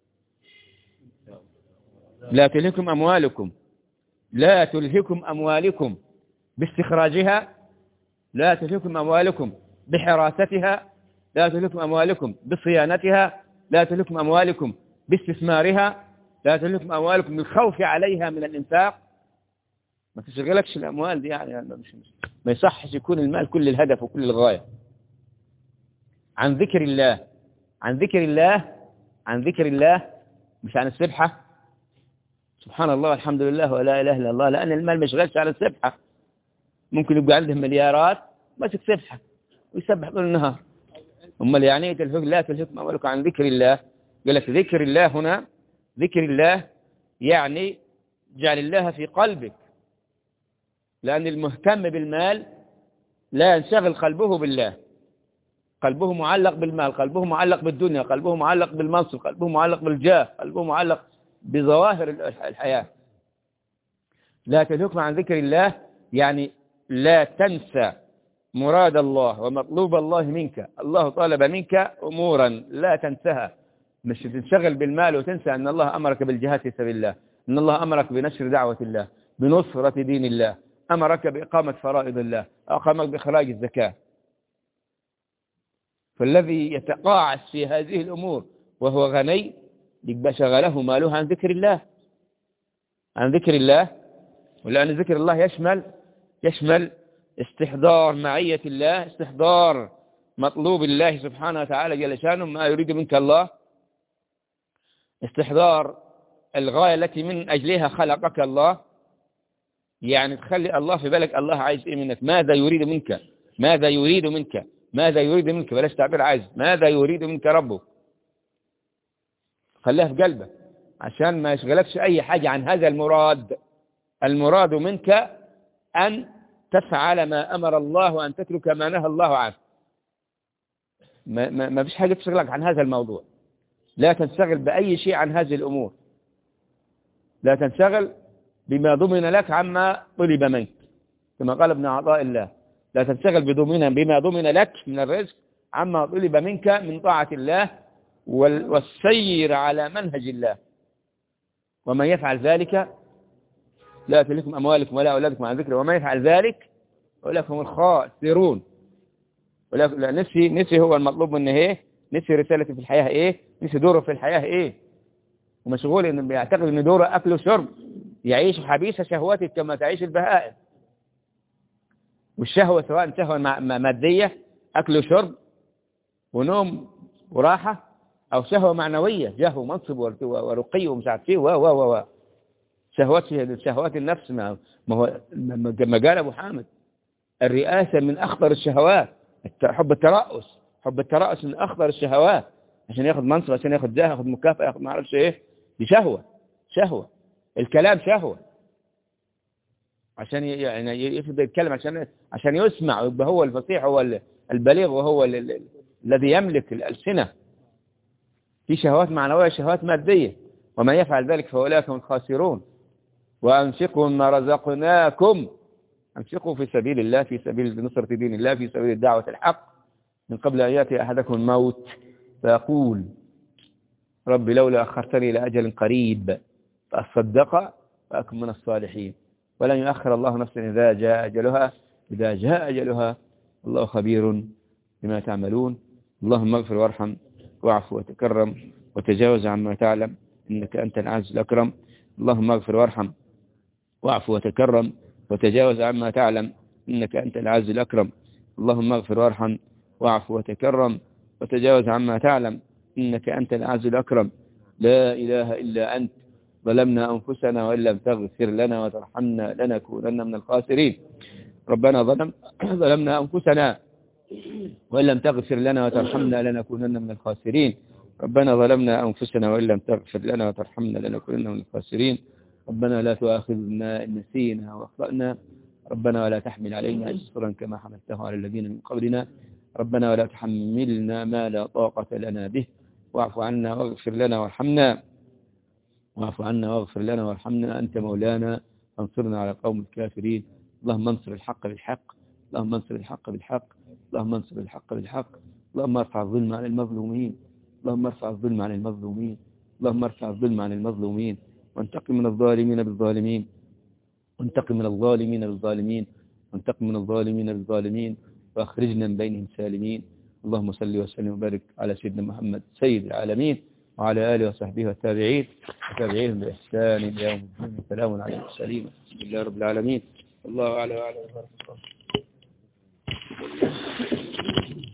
لا تلهكم أموالكم لا تلهكم أموالكم باستخراجها لا تلهكم أموالكم بحراستها لا تلهكم أموالكم بصيانتها لا تلهكم أموالكم باستثمارها لا تلهكم أموالكم بالخوف عليها من الإنفاق ما تشغلكش الأموال دي يعني ما يصحش يكون المال كل الهدف وكل الغاية عن ذكر الله عن ذكر الله عن ذكر الله مش عن السبحة سبحان الله والحمد لله ولا إله إلا الله لأن المال ما يشغلش على السبحة ممكن يبقى عندهم مليارات ماسك سبحة ويسبح طول النهار أمال يعني تلهك لا تلهكم أموالكم عن ذكر الله قال لك ذكر الله هنا ذكر الله يعني جعل الله في قلبك لأن المهتم بالمال لا ينشغل قلبه بالله قلبه معلق بالمال قلبه معلق بالدنيا قلبه معلق بالمنصب قلبه معلق بالجاه قلبه معلق بظواهر الحياة لا تلهكم عن ذكر الله يعني لا تنسى مراد الله ومطلوب الله منك الله طالب منك أمورا لا تنسها مش تنشغل بالمال وتنسى أن الله أمرك بالجهاد في سبيل الله أن الله أمرك بنشر دعوة الله بنصرة دين الله أمرك بإقامة فرائض الله أقامك بإخراج الزكاة فالذي يتقاعس في هذه الأمور وهو غني يبقى شغله ماله عن ذكر الله عن ذكر الله ولأن ذكر الله يشمل يشمل استحضار معية الله استحضار مطلوب الله سبحانه وتعالى جل شانه ما يريد منك الله استحضار الغاية التي من أجلها خلقك الله يعني تخلي الله في بالك الله عايز إيه منك ماذا يريد منك ماذا يريد منك ماذا يريد منك بلاش تعبير عايز ماذا يريد منك ربك خليها في قلبك عشان ما يشغلكش أي حاجة عن هذا المراد المراد منك أن تفعل ما أمر الله وأن تترك ما نهى الله عنه ما, ما, ما فيش حاجة تشغلك عن هذا الموضوع لا تنشغل بأي شيء عن هذه الأمور لا تنشغل بما ضمن لك عما طلب منك كما قال ابن عطاء الله لا تنشغل بضمن بما ضمن لك من الرزق عما طلب منك من طاعة الله والسير على منهج الله ومن يفعل ذلك لا تلكم أموالكم ولا أولادكم عن ذكر ومن يفعل ذلك أولئك هم الخاسرون نفسي نفسي هو المطلوب منه ايه نفسي رسالتي في الحياة ايه نفسي دوره في الحياة ايه ومشغول انه بيعتقد ان دوره اكل وشرب يعيش حبيس شهواته كما تعيش البهائم والشهوة سواء شهوة مادية أكل وشرب ونوم وراحة أو شهوة معنوية جهو منصب ورقي ومش عارف ايه و و و شهوات شهوات النفس ما هو ما قال أبو حامد الرئاسة من أخطر الشهوات حب الترأس حب الترأس من أخطر الشهوات عشان ياخذ منصب عشان ياخذ جاه ياخذ مكافأة ياخذ ما اعرفش ايه دي شهوة شهوة الكلام شهوة عشان يعني يفضل يتكلم عشان عشان يسمع ويبقى هو الفصيح هو البليغ وهو الذي يملك الألسنة في شهوات معنوية شهوات مادية ومن يفعل ذلك فأولئك هم الخاسرون وأنفقوا مما رزقناكم أنفقوا في سبيل الله في سبيل نصرة دين الله في سبيل الدعوة الحق من قبل أن يأتي أحدكم الموت فيقول رب لولا أخرتني إلى أجل قريب فأصدق فأكن من الصالحين ولن يؤخر الله نفسا إذا جاء أجلها إذا جاء أجلها الله خبير بما تعملون اللهم اغفر وارحم واعف وتكرم وتجاوز عما تعلم إنك أنت العز الأكرم اللهم اغفر وارحم واعف وتكرم وتجاوز عما تعلم إنك أنت العز الأكرم اللهم اغفر وارحم واعف وتكرم وتجاوز عما تعلم إنك أنت العز الأكرم لا إله إلا أنت ظلمنا أنفسنا وإن لم تغفر لنا وترحمنا لنكونن من الخاسرين ربنا ظلم ظلمنا أنفسنا وإن لم تغفر لنا وترحمنا لنكونن من الخاسرين ربنا ظلمنا أنفسنا وإن لم تغفر لنا وترحمنا لنكونن من الخاسرين ربنا لا تؤاخذنا إن نسينا وأخطأنا ربنا ولا تحمل علينا إصرا كما حملته على الذين من قبلنا ربنا ولا تحملنا ما لا طاقة لنا به واعف عنا واغفر لنا وارحمنا واعف عنا واغفر لنا وارحمنا أنت مولانا فانصرنا على القوم الكافرين اللهم انصر الحق بالحق اللهم انصر الحق بالحق اللهم انصر الحق بالحق اللهم ارفع الظلم عن المظلومين اللهم ارفع الظلم عن المظلومين اللهم ارفع الظلم عن المظلومين وانتقم من الظالمين بالظالمين وانتقم من الظالمين بالظالمين وانتقم من الظالمين بالظالمين واخرجنا من بينهم سالمين اللهم صل وسلم وبارك على سيدنا محمد سيد العالمين وعلى آله وصحبه والتابعين وتابعيهم بإحسان إلى يوم الدين سلام على المرسلين بسم الله رب العالمين الله أعلى وأعلى